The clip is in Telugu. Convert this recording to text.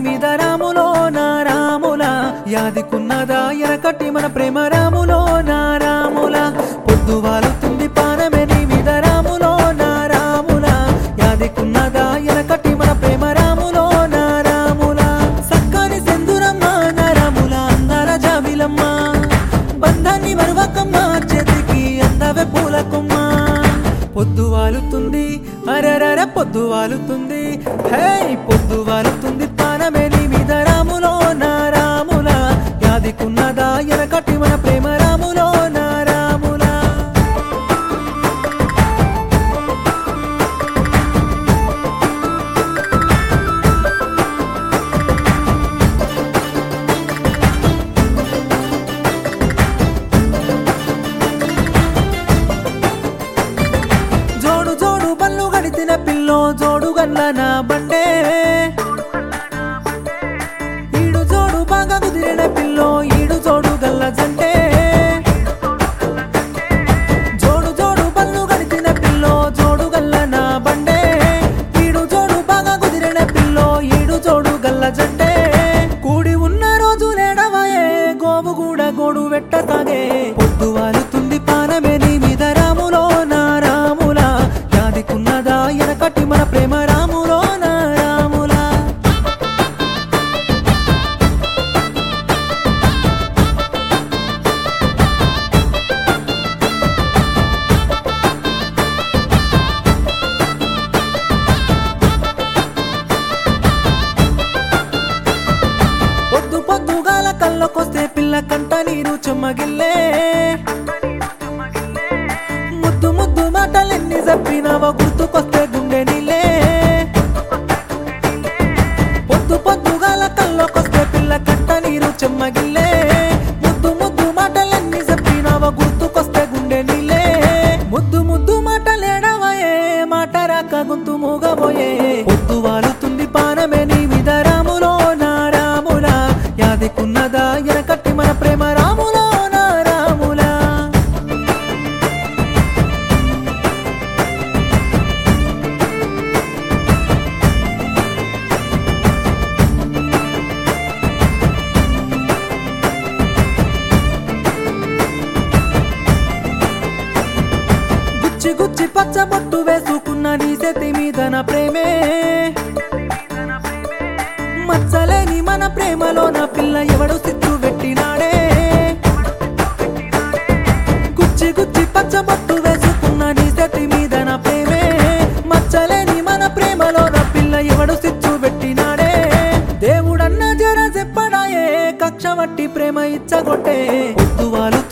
మీద రాములో నా రాముల యాదికున్నదా ఎనకటి మన ప్రేమ రాములో నా రాముల పొద్దు వాలుతుంది పానమే నీ మీద రాములో నా రాముల యాదికున్నదా ఎనకటి మన ప్రేమ రాములో నా రాముల సక్కని సెందురమ్మ నా రాముల అందర జాబిలమ్మ బంధాన్ని మరువకమ్మ చేతికి అందవే పూలకొమ్మ పొద్దు వాలుతుంది అరరర పొద్దు వాలుతుంది హే పొద్దు వాలుతుంది పానమే నీ మీద రాములో నా రాముల యాదికున్నదా ఎనకటి మన ప్రేమ రాములో నా రాముల జోడు జోడు బల్లు గడిచిన పిల్లో జోడు గల్ల నా బండే ఈడు జోడు బాగా కుదిరిన పిల్లో ఈడు జోడు గల్ల జంటే జోడు జోడు బల్లు గడిచిన పిల్లో జోడు గల్ల నా బండే ఈడు జోడు బాగా కుదిరిన పిల్లో ఈడు జోడు గల్ల జంటే కూడి ఉన్న రోజు లేడవాయే గోవు కూడా గోడు వెట్ట సాగే పొద్దు వాలుతుంది పానమే నీ మీద రాములో నా రాముల యాదికున్నదా ఎనకటి మన ప్రేమ రాములో నా రాములా పొద్దు పొద్దుగాల కళ్ళకొస్తే పిల్ల కంట నీరు చెమ్మగిల్లే ముద్దు ముద్దు మాటలెన్ని చెప్పినావో గుర్తుకొస్తే గుండె నీలే పొద్దు పొద్దుగాల కళ్ళకొస్తే పిల్ల కంట నీరు చెమ్మగిల్లే ముద్దు ముద్దు మాటలెన్ని చెప్పినావో గుర్తుకొస్తే గుండె నీలే ముద్దు ముద్దు మాటలేడవయే మాట రాక గొంతు మూగబోయే పొద్దు వాలుతుంది పానమే నీ మీద రాములో నా రాముల యాదికున్నదా ఎనకట్టి మన ప్రేమ రాములో నా రాములా గుచ్చి గుచ్చి పచ్చబొట్టు వేసుకున్న నీ చేతి మీద నా ప్రేమే మచ్చలేని మన ప్రేమలో నా పిల్ల ఎవడు సిత్తు పెట్టినాడే గుచ్చి గుచ్చి పచ్చబొట్టు వేసుకున్న నీ చేతి మీద నా ప్రేమే మచ్చలేని మన ప్రేమలో నా పిల్ల ఎవడు సిత్తు పెట్టినాడే దేవుడన్న జర చెప్పడాయే కక్ష వట్టి ప్రేమ ఇచ్చగొట్టే పొద్దు వాలుతుంది